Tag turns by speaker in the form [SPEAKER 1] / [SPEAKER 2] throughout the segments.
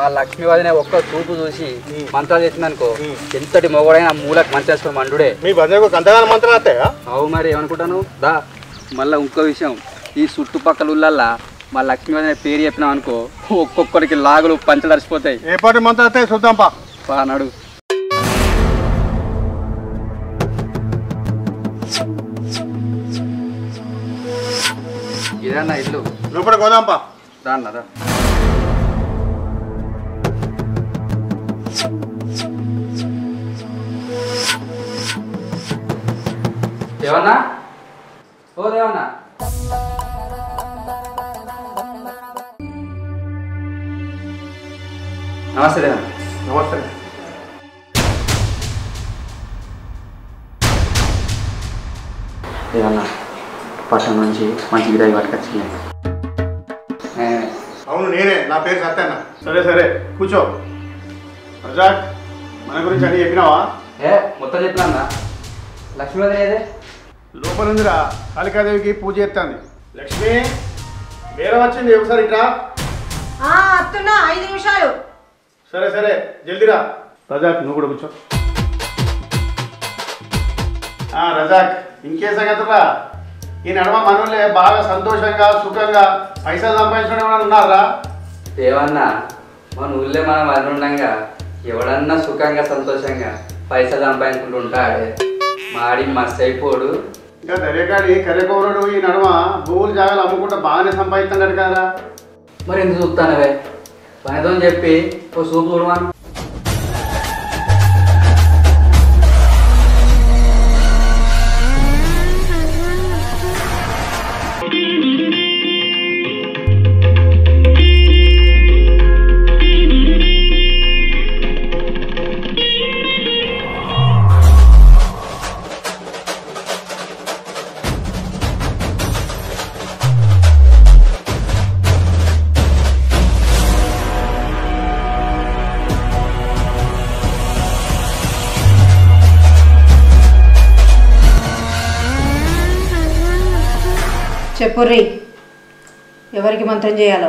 [SPEAKER 1] మా లక్ష్మీ వదిన ఒక్క చూపు చూసి మంత్రాలు చేసిందనుకో ఎంతటి మొగడైనా మూలకు మంచేసుకుని మండుడే
[SPEAKER 2] మీ బంధువుకు గంటగానే మంత్రాలు వస్తాయా
[SPEAKER 1] అవు మరి ఏమనుకుంటాను దా మళ్ళీ ఇంకో విషయం ఈ చుట్టుపక్కల ఊళ్ళల్లా మా లక్ష్మీ వదిన పేరు చెప్పినాం అనుకో ఒక్కొక్కడికి లాగులు పంచదరిచిపోతాయి
[SPEAKER 2] ఏ పాటి మంత్రాలు వస్తాయి చూద్దాం పా
[SPEAKER 1] పా నడు ఇదన్నా ఇల్లు
[SPEAKER 2] లోపల పోదాం పా
[SPEAKER 1] దాన్నదా దేవన్నా ఓ దేవన్నా నమస్తే దేవన్నా
[SPEAKER 2] నమస్తే
[SPEAKER 1] దేవన్నా పట్టణం నుంచి మంచి గిరాయి పట్టుకొచ్చింది
[SPEAKER 2] అవును నేనే నా పేరు సత్యన్న సరే సరే కూర్చో ప్రజాక్ మన గురించి అన్ని చెప్పినావా
[SPEAKER 1] ఏ మొత్తం చెప్పినా లక్ష్మీవతి ఏదే
[SPEAKER 2] లోపల ఉందిరా కాళికాదేవికి పూజ చేస్తాంది లక్ష్మి వేరే వచ్చింది ఒకసారి ఇట్రా
[SPEAKER 3] ఆ, అత్తున్నా ఐదు నిమిషాలు
[SPEAKER 2] సరే సరే జల్దిరా రజాక్ నువ్వు కూడా కూర్చో ఆ, రజాక్ ఇంకే సంగతురా ఈ నడమ మనోళ్ళే బాగా సంతోషంగా సుఖంగా పైసలు సంపాదించడం ఏమైనా ఉన్నారా
[SPEAKER 1] దేవన్నా మన ఊళ్ళో మనం అనుండంగా ఎవడన్నా సుఖంగా సంతోషంగా పైసలు సంపాదించుకుంటూ ఉంటాడే మాడి మస్తు అయిపోడు
[SPEAKER 2] ఇంకా దర్యకాడి కర్రెకోరుడు ఈ నడమ భూములు జాగాలు అమ్ముకుంటా బాగానే సంపాదిస్తున్నాడు కదా
[SPEAKER 1] మరి ఎందుకు చూస్తానవే పనితో చెప్పి ఓ సూపు చూడమను
[SPEAKER 3] చెప్పుర్రి ఎవరికి మంత్రం చేయాలో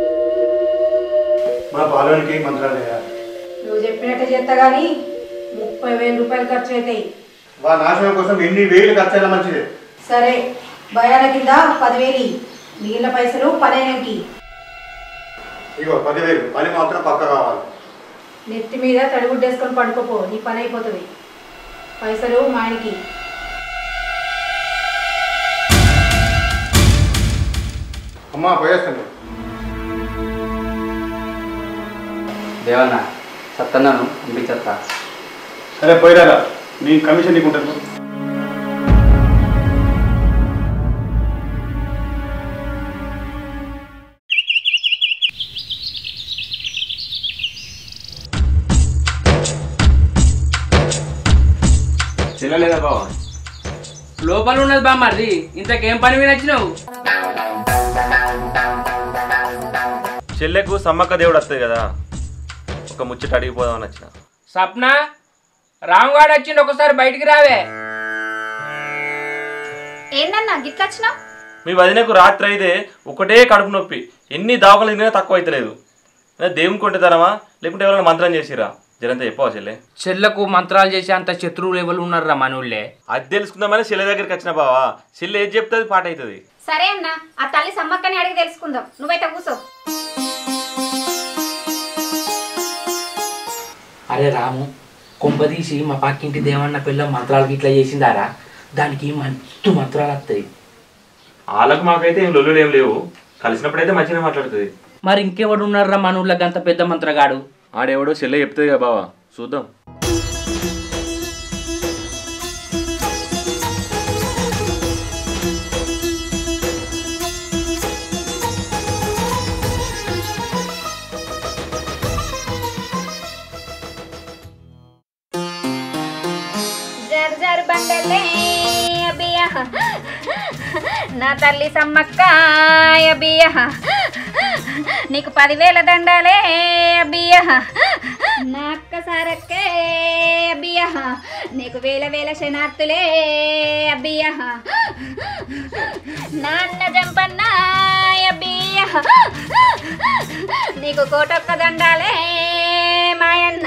[SPEAKER 2] మన బాలునికి మంత్రాలు చేయాలి
[SPEAKER 3] నువ్వు చెప్పినట్టు చేస్తా కానీ ముప్పై వేల రూపాయలు ఖర్చు అవుతాయి
[SPEAKER 2] వాళ్ళ నాశనం కోసం ఎన్ని వేలు ఖర్చైనా మంచిదే
[SPEAKER 3] సరే భయాల కింద పదివేలు ఇయ్యి. మిగిలిన పైసలు పనేనంకి
[SPEAKER 2] ఇగో పదివేలు పని మాత్రం పక్క కావాలి
[SPEAKER 3] నెత్తి మీద తడిగుడ్డేసుకొని పడుకోపో నీ పని అయిపోతుంది పైసలు మా ఆయనకి
[SPEAKER 2] అమ్మా పోయేస్తాను
[SPEAKER 1] దేవన్నా సత్తన్నాను పంపించేస్తా
[SPEAKER 2] సరే పోయిరారా నీ కమిషన్ నీకు ఉంటుంది
[SPEAKER 4] తినలేదా బావ లోపల ఉన్నది బా మరి ఇంతకేం పని మీద వచ్చినావు
[SPEAKER 5] చెల్లెకు సమ్మక్క దేవుడు వస్తుంది కదా ఒక ముచ్చట అడిగిపోదామని వచ్చిన
[SPEAKER 4] సప్న రామ్గాడు వచ్చిండు ఒకసారి బయటికి రావే
[SPEAKER 6] ఏందన్నా గిట్లొచ్చినావు
[SPEAKER 5] మీ వదినకు రాత్రి అయితే ఒకటే కడుపు నొప్పి ఎన్ని దావకలు తిన్నా తక్కువ అవుతలేదు అదే దేవుని కొంటే తరమా లేకుంటే ఎవరైనా మంత్రం చేసిరా జరంతా చెప్పవా చెల్లె
[SPEAKER 4] చెల్లకు మంత్రాలు చేసే అంత శత్రువులు ఎవరు ఉన్నారా మన ఊళ్ళే
[SPEAKER 5] అది తెలుసుకుందామని చెల్లె దగ్గరికి వచ్చిన బావా చెల్లె ఏది చెప్తుంది పాట అవుతుంది
[SPEAKER 6] సరే అన్న ఆ తల్లి సమ్మక్కని అడిగి తెలుసుకుందాం నువ్వైతే కూసో
[SPEAKER 7] అరే రాము కొంపదీసి మా పక్కింటి దేవన్న పిల్ల మంత్రాలు గిట్లా చేసిందారా దానికి మంచి మంత్రాలు వస్తాయి
[SPEAKER 5] వాళ్ళకు మాకైతే ఏం లొల్లులు ఏం లేవు కలిసినప్పుడైతే మంచిగా మాట్లాడుతుంది
[SPEAKER 7] మరి ఇంకెవడు ఉన్నారా మన ఊళ్ళో గంత పెద్ద మంత్రగాడు
[SPEAKER 5] ఆడెవడో చెల్లె చెప్తుంది కదా బావా చూద్దాం
[SPEAKER 6] జర్ జర్ బండలే అబియ నా తల్లి సమ్మక్క అబియ నీకు పదివేల దండలే అబియ నా అక్క సారక్కే అబియ నీకు వేల వేల శనార్థులే అబియ నా అన్న జంపన్న అబియ నీకు కోటొక్క దండాలే మాయన్న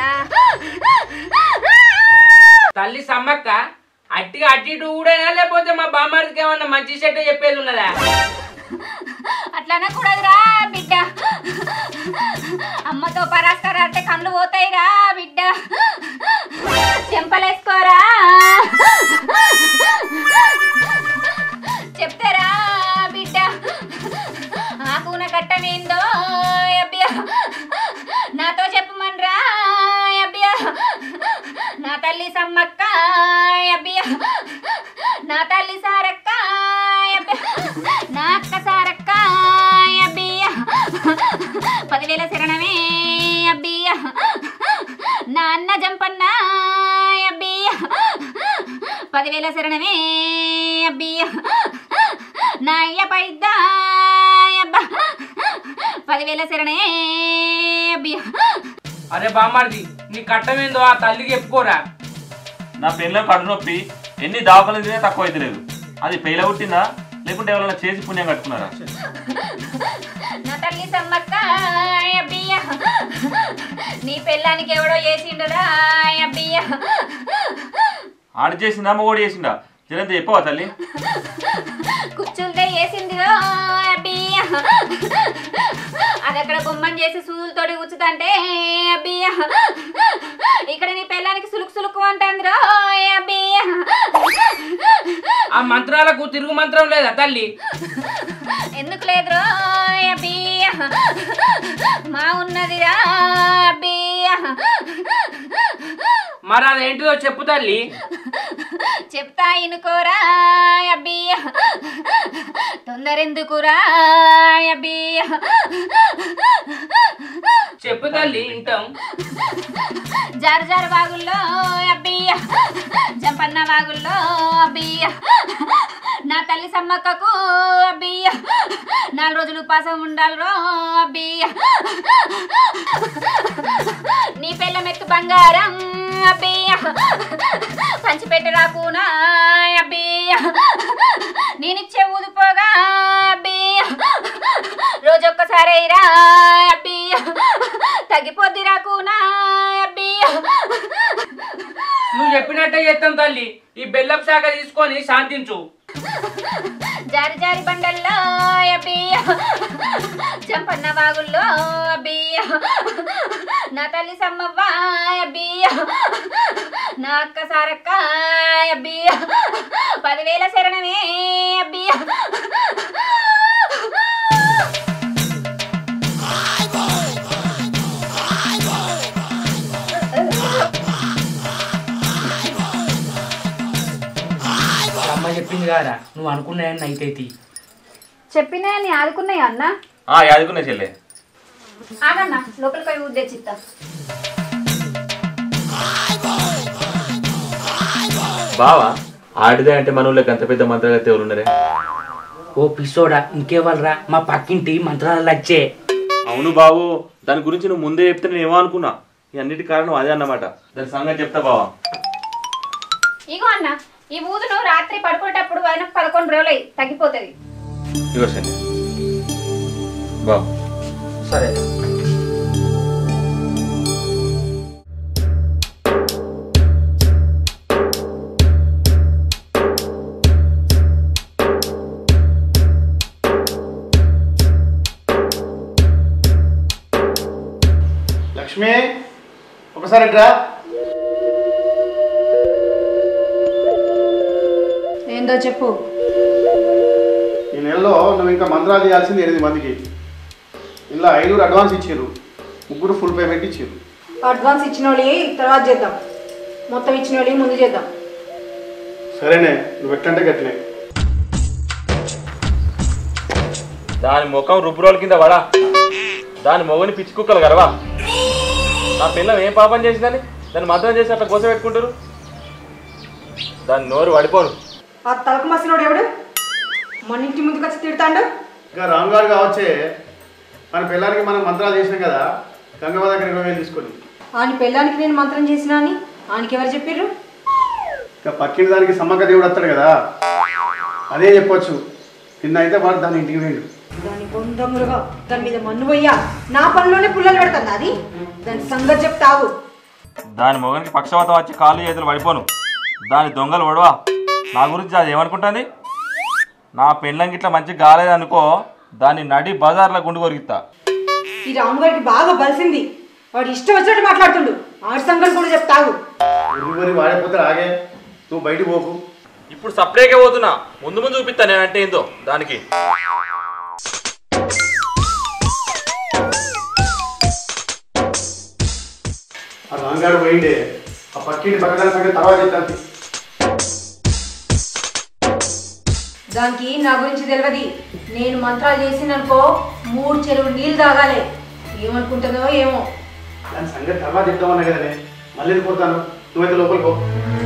[SPEAKER 4] తల్లి సమ్మక్క అట్టిగా అట్టి ఇటు ఊడైనా లేకపోతే మా బామ్మారికి ఏమన్నా మంచి చెట్టు చెప్పేది ఉన్నదా
[SPEAKER 6] అట్లా అనకూడదురా బిడ్డ అమ్మతో పరాస్కర అంటే కళ్ళు పోతాయిరా బిడ్డ చెంపలేసుకోరా చెప్తారా బిడ్డ ఆ కూన కట్టమేందో అబ్బియ నాతో చెప్పమనరా అబ్బియ నా తల్లి సమ్మక్క అబ్బియ నా తల్లి సారక్క అబ్బియ నా అక్క సారక్క అబ్బియ పదివేల శరణమే అబ్బియ నా అన్న జంపన్న అబ్బియ పదివేల శరణమే అబ్బియ నా అయ్య పైద్దా అబ్బా పదివేల శరణే అబ్బియ
[SPEAKER 4] అరే బామ్మారిది నీ కట్టమేందో ఆ తల్లికి చెప్పుకోరా
[SPEAKER 5] నా పెళ్ళలో కడు నొప్పి ఎన్ని దావకలు తినే తక్కువ అయితే లేదు అది పెళ్ళ పుట్టిందా లేకుంటే ఎవరైనా చేసి పుణ్యం కట్టుకున్నారా
[SPEAKER 6] నా తల్లి సమ్మక్క అబ్బియ నీ పెళ్ళానికి ఎవడో చేసిండురా అబ్బియ
[SPEAKER 5] ఆడి చేసిందా మగోడు చేసిందా జరంత చెప్పవా తల్లి
[SPEAKER 6] కుచ్చులతో వేసిందిరో అబ్బియ అది అక్కడ బొమ్మని చేసి సూదులతోటి కూర్చుతంటే అబ్బియ ఇక్కడ నీ పెళ్ళానికి సులుకు సులుకు అంటుందిరో అబ్బియ
[SPEAKER 4] ఆ మంత్రాలకు తిరుగు మంత్రం లేదా తల్లి
[SPEAKER 6] ఎందుకు లేదురో అబ్బియ మా ఉన్నదిరా అబ్బియ
[SPEAKER 4] మరి అదేంటిదో చెప్పు తల్లి
[SPEAKER 6] చెప్తా ఇనుకోరా అబ్బియ తొందరెందుకురా అబ్బియ
[SPEAKER 4] చెప్పు తల్లి వింటాం
[SPEAKER 6] జారు జారు బాగుల్లో అబ్బియ జంపన్న బాగుల్లో అబ్బియ నా తల్లి సమ్మక్కకు అబ్బియ నాలుగు రోజులు ఉపాసం ఉండాలిరో అబ్బియ నీ పిల్ల మెత్తు బంగారం అబ్బియ పంచిపెట్టి రాకునా అబ్బియ నేనిచ్చే ఊదిపోగా అబ్బియ రోజొక్కసారి రా అబ్బియ తగ్గిపోద్ది రాకునా అబ్బియ
[SPEAKER 4] నువ్వు చెప్పినట్టే చేస్తాం తల్లి ఈ బెల్లం శాఖ తీసుకొని శాంతించు
[SPEAKER 6] జారి జారి బండల్లో అబ్బియ చంపన్న బాగుల్లో అబ్బియ నా తల్లి సమ్మవ్వ అబ్బియ నా అక్క సారక్క అబ్బియ పదివేల శరణమే అబ్బియ
[SPEAKER 7] అమ్మ చెప్పింది కారా నువ్వు అనుకున్నాయని అయితే
[SPEAKER 3] చెప్పినా నీ ఆదుకున్నాయా అన్న
[SPEAKER 5] ఆ యాదుకున్నా చెల్లె
[SPEAKER 6] ఆగన్న లోపలికి పోయి ఉద్దేశిస్తా
[SPEAKER 5] బావా ఆడిదే అంటే మన ఊళ్ళకి అంత పెద్ద మంత్రగతి ఎవరు ఉన్నారే
[SPEAKER 7] ఓ పిసోడా ఇంకేవాళ్ళరా మా పక్కింటి మంత్రాలు వచ్చే
[SPEAKER 5] అవును బావు దాని గురించి నువ్వు ముందే చెప్తే నేను ఏమో అనుకున్నా ఈ అన్నిటి కారణం అదే అన్నమాట దాని సంగతి చెప్తా బావా
[SPEAKER 6] ఇగో అన్న ఈ ఊదును రాత్రి పడుకునేటప్పుడు వదిన పదకొండు రోజులు అయ్యి తగ్గిపోతుంది
[SPEAKER 5] ఇగో సరే బావు
[SPEAKER 1] సరే
[SPEAKER 2] లక్ష్మి ఒకసారి ఇట్రా
[SPEAKER 3] ఏందో చెప్పు
[SPEAKER 2] ఈ నెలలో నువ్వు ఇంకా మంత్రాలు చేయాల్సింది ఎనిమిది మందికి ఇలా ఐదుగురు అడ్వాన్స్ ఇచ్చారు ముగ్గురు ఫుల్ పేమెంట్ ఇచ్చారు
[SPEAKER 3] అడ్వాన్స్ ఇచ్చిన వాళ్ళు తర్వాత చేద్దాం మొత్తం ఇచ్చిన వాళ్ళు ముందు చేద్దాం
[SPEAKER 2] సరేనే నువ్వు ఎట్లంటే గట్లే
[SPEAKER 5] దాని ముఖం రుబ్బురోల కింద పడా దాని మొగని పిచ్చి కుక్కలు కలవా నా పిల్లం ఏం పాపం చేసిందని దాన్ని మంత్రం చేసి అట్లా కోస పెట్టుకుంటారు దాని నోరు పడిపోను
[SPEAKER 3] ఆ తలకు మసినోడు ఎవడు మన ఇంటి ముందుకు వచ్చి తిడతాడు
[SPEAKER 2] ఇంకా రాంగాడు కావచ్చే మన పిల్లలకి మనం మంత్రాలు చేసినాం కదా గంగమ్మ దగ్గర ఇరవై వేలు తీసుకొని
[SPEAKER 3] ఆయన పెళ్ళానికి నేను మంత్రం చేసినా అని ఆయనకి ఎవరు చెప్పిర్రు
[SPEAKER 2] ఇంకా పక్కిన దానికి సమ్మక్క దేవుడు వస్తాడు కదా అదే చెప్పొచ్చు నిన్న అయితే వాడు దాని ఇంటికి వేయండు
[SPEAKER 3] దాని బొందములుగా దాని మీద మన్ను పోయ్యా నా పనిలోనే పుల్లలు పెడతాను అది దాని సంగతి చెప్తావు
[SPEAKER 5] దాని మొగనికి పక్షవాతం వచ్చి కాళ్ళు చేతులు పడిపోను దాని దొంగలు పడవా నా గురించి అది ఏమనుకుంటుంది నా పెళ్ళం గిట్ల మంచిగా కాలేదనుకో దాన్ని నడి బజార్లో గుండు కొరికిస్తా
[SPEAKER 3] ఈ రాముగారికి బాగా బలిసింది వాడు ఇష్టం వచ్చినట్టు మాట్లాడుతుండు ఆడి సంగతి కూడా చెప్తావు
[SPEAKER 2] ఉరి వాడైపోతే ఆగే నువ్వు బయటికి పోకు
[SPEAKER 5] ఇప్పుడు సపరేట్గా పోతున్నా ముందు ముందు చూపిస్తా నేనంటే ఏందో దానికి
[SPEAKER 2] ఆ రాంగాడు పోయిండే ఆ పక్కింటి పక్కన సంగతి తర్వాత చెప్తాను
[SPEAKER 3] దానికి నా గురించి తెలియదు నేను మంత్రాలు చేసిననుకో మూడు చెరువు నీళ్ళు తాగాలి ఏమనుకుంటుందో ఏమో
[SPEAKER 2] దాని సంగతి తర్వాత చెప్తామన్నా కదనే మళ్ళీ ఎందుకు పోతాను నువ్వైతే లోపలికి పో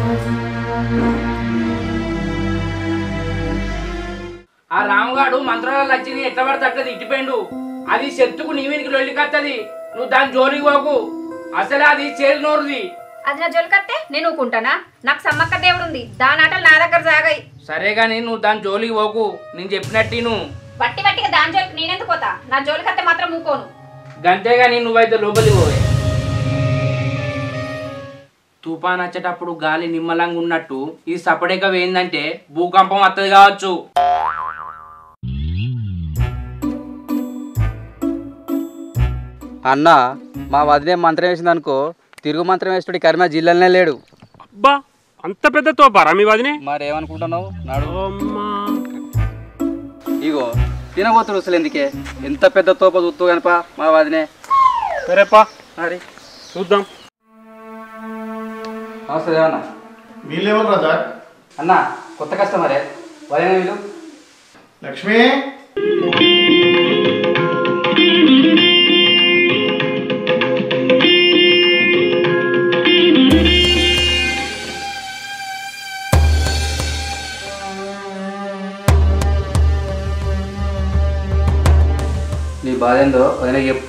[SPEAKER 4] ఆ రాముగాడు మంత్రాలు వచ్చింది ఎట్లా పడితే అట్లా తిట్టిపోయిండు అది చెట్టుకు నీ వీనికి లొల్లి కత్తది నువ్వు దాని జోలికి పోకు అసలే అది చేరినోరుది
[SPEAKER 6] అది నా జోలికత్తే నేను ఊకుంటానా నాకు సమ్మక్క దేవుడు ఉంది దాని ఆటలు నా దగ్గర సాగాయి
[SPEAKER 4] సరే గాని నువ్వు దాని జోలికి పోకు నేను చెప్పినట్టు నువ్వు
[SPEAKER 6] బట్టి బట్టిగా దాని జోలికి నేనెందుకు పోతా నా జోలికత్తే మాత్రం ఊకోను
[SPEAKER 4] గంతేగాని నువ్వైతే లోపలికి పోవే తుఫాన్ వచ్చేటప్పుడు గాలి నిమ్మలంగా ఉన్నట్టు ఈ సపడేక వేయిందంటే భూకంపం వస్తుంది కావచ్చు
[SPEAKER 1] అన్న మా వదిలే మంత్రం వేసింది అనుకో తిరుగు మంత్రం వేస్తుడి కరిమ జిల్లాలోనే లేడు
[SPEAKER 8] అబ్బా అంత పెద్ద తోపారా మీ వదినే
[SPEAKER 1] మరి ఏమనుకుంటున్నావు నాడు
[SPEAKER 8] అమ్మా
[SPEAKER 1] ఇగో తినబోతుడు అసలు ఎందుకే ఎంత పెద్ద తోప చూస్తూ కనుప మా వదినే
[SPEAKER 8] సరేపా
[SPEAKER 1] మరి
[SPEAKER 8] చూద్దాం
[SPEAKER 1] నమస్తే దేవన్న
[SPEAKER 2] వీళ్ళేమో రాజా
[SPEAKER 1] అన్న కొత్త కస్టమరే వదిన వీళ్ళు
[SPEAKER 2] లక్ష్మి
[SPEAKER 1] నీ బాధ ఏందో వదిన చెప్పు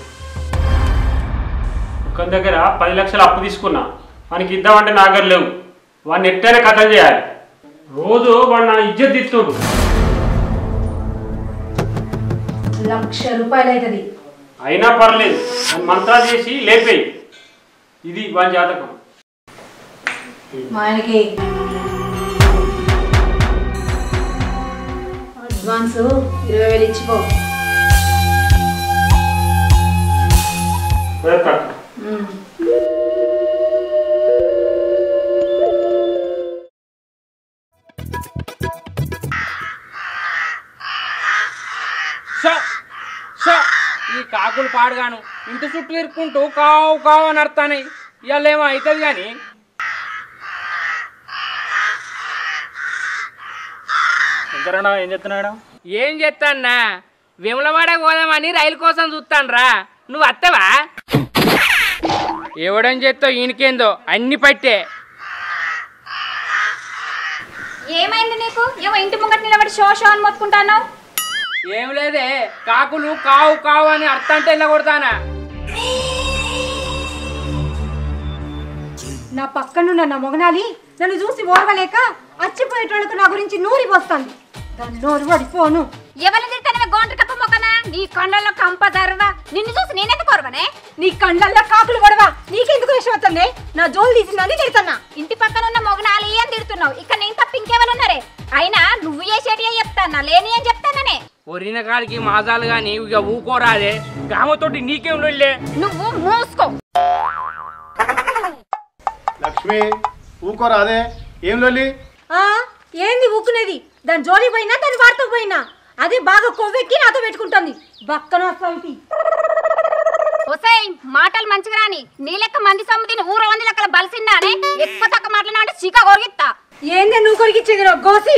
[SPEAKER 8] ఒక దగ్గర పది లక్షలు అప్పు తీసుకున్నా వానికి ఇద్దామంటే నా దగ్గర లేవు వాడిని ఎట్టైనా కథలు చేయాలి రోజు వాడు నా ఇజ్జత్ తిట్టుడు
[SPEAKER 3] లక్ష రూపాయలు అవుతుంది
[SPEAKER 8] అయినా పర్లేదు వాడిని మంత్రాలు చేసి లేపేయి ఇది వాని జాతకం
[SPEAKER 3] మా ఆయనకి అడ్వాన్స్ ఇరవై వేలు ఇచ్చిపో
[SPEAKER 8] వేస్తాడు.
[SPEAKER 3] ఉమ్.
[SPEAKER 4] షో షో ఈ కాకులు పాడుగాను ఇంటి చుట్టూ ఇరుక్కుంటూ కావు కావు అని అర్థాన్ని ఇవాళ ఏమో అవుతుంది కానీ
[SPEAKER 8] శంకరన్న ఏం చెప్తున్నాడు
[SPEAKER 4] ఏం చేస్తాన్నా విమలవాడ పోదామని రైలు కోసం చూస్తాన్రా నువ్వు వస్తావా ఎవడని చేస్తావు ఈయనకేందో అన్ని పట్టే
[SPEAKER 6] ఏమైంది నీకు ఏమో ఇంటి ముంగట నిలబడి షో షో అని మొత్తుకుంటాను
[SPEAKER 4] ఏం లేదే కాకులు కావు కావు అని అర్థం అంటే ఇలా కొడతానా
[SPEAKER 3] నా పక్కనున్న నా మొగనాలి నన్ను చూసి ఓర్వలేక అచ్చిపోయేటోళ్ళకు నా గురించి నూరి పోస్తాంది దాని నోరు పడిపోను
[SPEAKER 6] ఎవరిని తిడతానే గోండ్రి కప్ప మొక్కనా నీ కండల్లో కంప దర్వా నిన్ను చూసి నేనెందుకు కోరవనే
[SPEAKER 3] నీ కండ్లల్లో కాకులు పడవా నీకెందుకు విషయం వస్తుంది నా జోలు తీసిందని తిడుతున్నా
[SPEAKER 6] ఇంటి పక్కన ఉన్న మొగనాలి అని తిడుతున్నావు ఇక్కడ నేను తప్ప ఇంకెవరు ఉన్నారే అయినా నువ్వు చేసేటి అని చెప్తానా లేని అని చెప్తాననే
[SPEAKER 4] ఒరిన కాడికి మాజాలు కానీ ఇక ఊకోరాదే గామతోటి నీకేం లొల్లే
[SPEAKER 6] నువ్వు మూసుకో
[SPEAKER 2] లక్ష్మి ఊకోరా అదే ఏం లొల్లి
[SPEAKER 3] ఆ ఏంది ఊకునేది దాని జోలి పోయినా దాని వార్తకు పోయినా అది బాగా కొవ్వెక్కి నాతో పెట్టుకుంటుంది బక్కన వస్తాయి
[SPEAKER 6] ఒసేయ్ మాటలు మంచిగా రాని నీ లెక్క మంది సొమ్ము తిని ఊర వంది లెక్కల బలిసిందానే ఎక్కువ తక్కువ మాట్లాడినా చీక కొరిగిత్తా
[SPEAKER 3] ఏందే నువ్వు కొరికిచ్చేది రా గోసి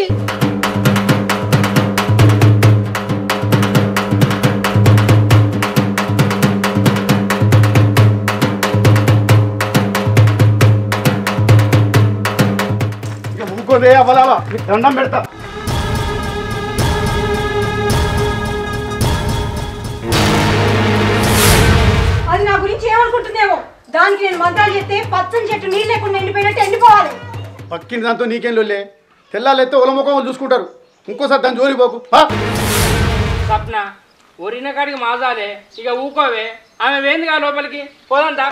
[SPEAKER 2] ఇక ఊకోదే అవ్వాలా నీకు దండం పెడతా
[SPEAKER 3] అది నా గురించి ఏమనుకుంటుందేమో దానికి నేను మంత్రాలు చేస్తే పచ్చని చెట్టు నీళ్ళు లేకుండా ఎండిపోయినట్టు ఎండిపోవాలి
[SPEAKER 2] పక్కిన దాంతో నీకేం లొల్లే తెల్లాలైతే ఒలముఖం చూసుకుంటారు ఇంకోసారి దాని జోలికి పోకు పా.
[SPEAKER 4] స్వప్న ఒరిన కాడికి మాజాలే ఇక ఊకోవే ఆమె వేందిగా లోపలికి పోదంతా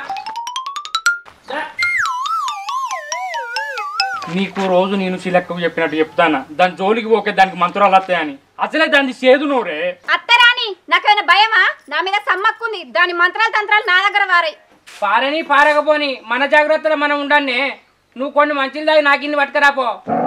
[SPEAKER 4] నీకు రోజు నేను చిలక్కకు చెప్పినట్టు చెప్తాను దాని జోలికి పోకే దానికి మంత్రాలు వస్తాయని అసలే దాన్ని సేదు నోరే
[SPEAKER 6] అత్తరాని నాకేమైనా భయమా నా మీద సమ్మక్కుంది దాని మంత్రాలు తంత్రాలు నా దగ్గర వారాయి
[SPEAKER 4] పారని పారకపోని మన జాగ్రత్తలో మనం ఉండండి నువ్వు కొన్ని మంచిలు దాగి నాకు ఇన్ని పట్టుకరాపో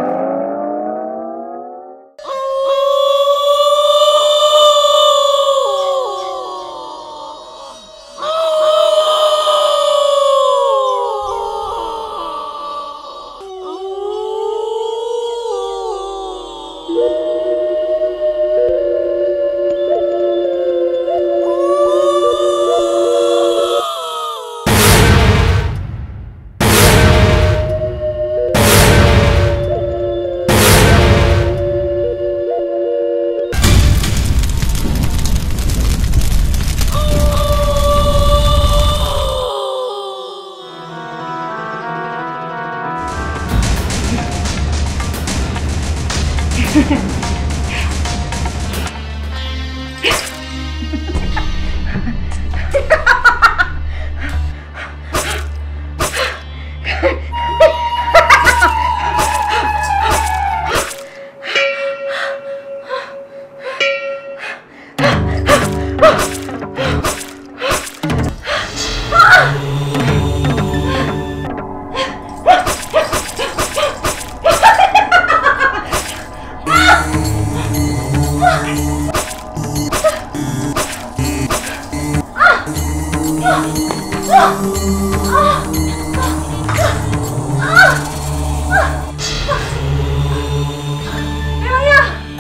[SPEAKER 3] ఏమయ్యా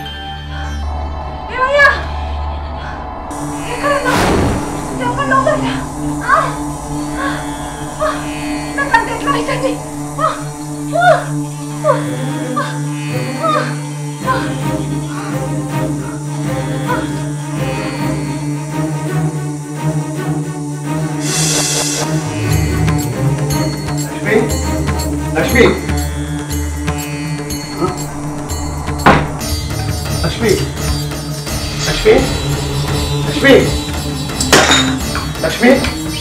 [SPEAKER 3] ఏమయ్యా ఎక్కడున్నా చెప్పండి లోపలికి రా. ఆ! ఆ! నాకంత ఎట్లా అవుతుంది ఆ! ఆ! ఆ! ఆ!
[SPEAKER 2] లక్ష్మి లక్ష్మి ఆ? లక్ష్మి లక్ష్మి లక్ష్మి లక్ష్మి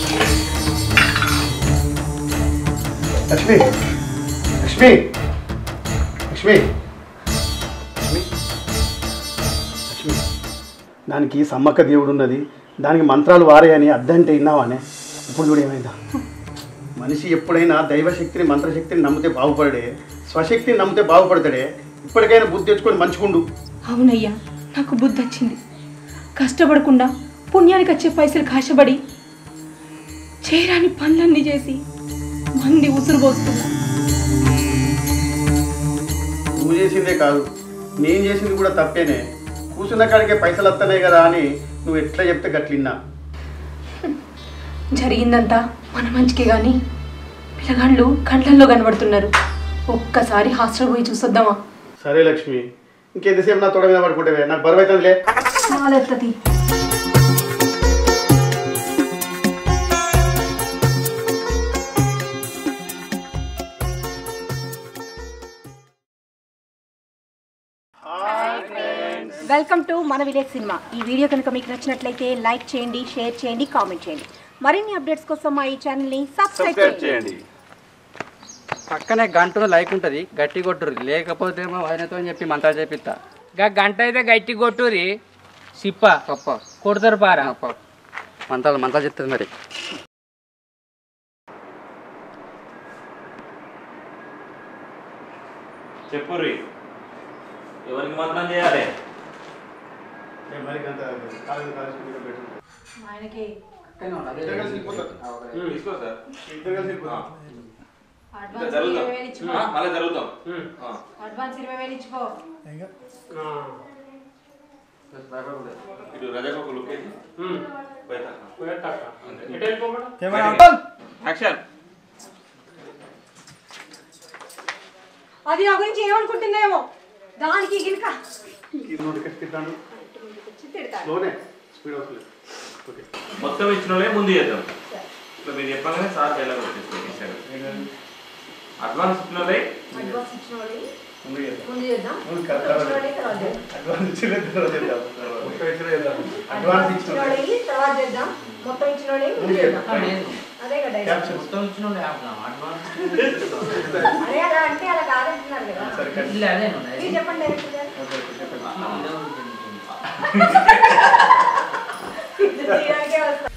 [SPEAKER 2] లక్ష్మి లక్ష్మి లక్ష్మి లక్ష్మి లక్ష్మి దానికి సమ్మక్క దేవుడు ఉన్నది దానికి మంత్రాలు వారాయని అద్దంటే విన్నావానే ఇప్పుడు చూడు ఏమైందా మనిషి ఎప్పుడైనా దైవశక్తిని మంత్రశక్తిని నమ్మితే బాగుపడే స్వశక్తిని నమ్మితే బాగుపడతాడే ఇప్పటికైనా బుద్ధి తెచ్చుకొని మంచుకుండు
[SPEAKER 3] అవునయ్యా నాకు బుద్ధి వచ్చింది కష్టపడకుండా పుణ్యానికి వచ్చే పైసలు కాశపడి చేయరాని పనులన్నీ చేసి మంది ఉసురు పోస్తున్నా
[SPEAKER 2] నువ్వు చేసిందే కాదు నేను చేసింది కూడా తప్పేనే కూర్చున్న కాడికే పైసలు వస్తున్నాయి కదా అని నువ్వు ఎట్లా చెప్తే గట్లిన్నా
[SPEAKER 3] జరిగిందంతా మన మంచికే కానీ పిల్లగాళ్ళు కండ్లల్లో కనబడుతున్నారు ఒక్కసారి హాస్టల్ పోయి చూసొద్దామా
[SPEAKER 2] సరే లక్ష్మి ఇంకెంతసేపు నా తొడ మీద పడుకుంటే నాకు బరువు అవుతుందిలే
[SPEAKER 3] చాలెత్తది వెల్కమ్ టు మన విలేజ్ సినిమా ఈ వీడియో కనుక మీకు నచ్చినట్లయితే లైక్ చేయండి షేర్ చేయండి కామెంట్ చేయండి మరిన్ని అప్డేట్స్ కోసం మా ఈ ఛానల్ని సబ్స్క్రైబ్ చేయండి
[SPEAKER 1] పక్కనే గంటను లైక్ ఉంటుంది గట్టి కొట్టుర్రి లేకపోతే మా వదినతో చెప్పి మంత్రాలు చేపిస్తా
[SPEAKER 4] గా గంట అయితే గట్టి కొట్టురి సిప్ప
[SPEAKER 1] గొప్ప
[SPEAKER 4] కొడతారు పారా
[SPEAKER 1] మంత్రాలు మంత్రాలు చెప్తుంది మరి
[SPEAKER 5] చెప్పుర్రి ఎవరికి మంత్రం చేయాలి
[SPEAKER 3] ఆయనకి
[SPEAKER 5] తీసుకో సార్
[SPEAKER 2] ఇద్దరు కలిసి వెళ్ళిపోతాం.
[SPEAKER 5] ఇంకా జరుగుతాం ఆ, మళ్ళీ జరుగుతాం ఆ.
[SPEAKER 3] అడ్వాన్స్ ఇరవై వేలు ఇచ్చిపో
[SPEAKER 5] ఇటు రజకు ఒక లుక్ వేసి బయట యాక్షన్
[SPEAKER 3] అది నా గురించి ఏమనుకుంటుందేమో దానికి గినక
[SPEAKER 2] ఈ నోటికి తిట్టాను స్లోనే స్పీడ్ వస్తుంది ఓకే
[SPEAKER 5] మొత్తం ఇచ్చిన వాళ్ళే ముందు చేద్దాం ఇట్లా మీరు చెప్పగానే సార్ డైలాగ్ వచ్చేస్తుంది అడ్వాన్స్ ఇచ్చిన వాళ్ళే
[SPEAKER 3] అడ్వాన్స్ ఇచ్చిన వాళ్ళు
[SPEAKER 2] ముందు చేద్దాం.
[SPEAKER 3] ముందు చేద్దాం
[SPEAKER 2] ముందు కరెక్ట్
[SPEAKER 3] ఇచ్చిన వాళ్ళకి తర్వాత చేద్దాం.
[SPEAKER 2] అడ్వాన్స్ ఇచ్చిన తర్వాత చేద్దాం. అడ్వాన్స్
[SPEAKER 3] అడ్వాన్స్
[SPEAKER 2] ఇచ్చిన
[SPEAKER 3] ఇచ్చిన వాళ్ళకి తర్వాత చేద్దాం మొత్తం ఇచ్చిన వాళ్ళకి ముందు
[SPEAKER 2] ముందు
[SPEAKER 3] చేద్దాం
[SPEAKER 2] చేద్దాం.
[SPEAKER 3] అదే కదా idea.
[SPEAKER 2] క్యాప్షన్.
[SPEAKER 7] మొత్తం ఇచ్చిన వాళ్ళు ఆపుదాం, అడ్వాన్స్
[SPEAKER 3] అదే అలా అంటే అలా కాదంటున్నారు కదా
[SPEAKER 2] సరే కట్.
[SPEAKER 7] ఇల్లు అదే ఉన్నాయి.
[SPEAKER 3] మీరు చెప్పండి డైరెక్టర్ గారు
[SPEAKER 2] ఓకే, ఓకే, చెప్పండి.
[SPEAKER 7] ఆ, ఇదే ఉంటుంది.
[SPEAKER 3] ఇది తీయడానికే వస్తా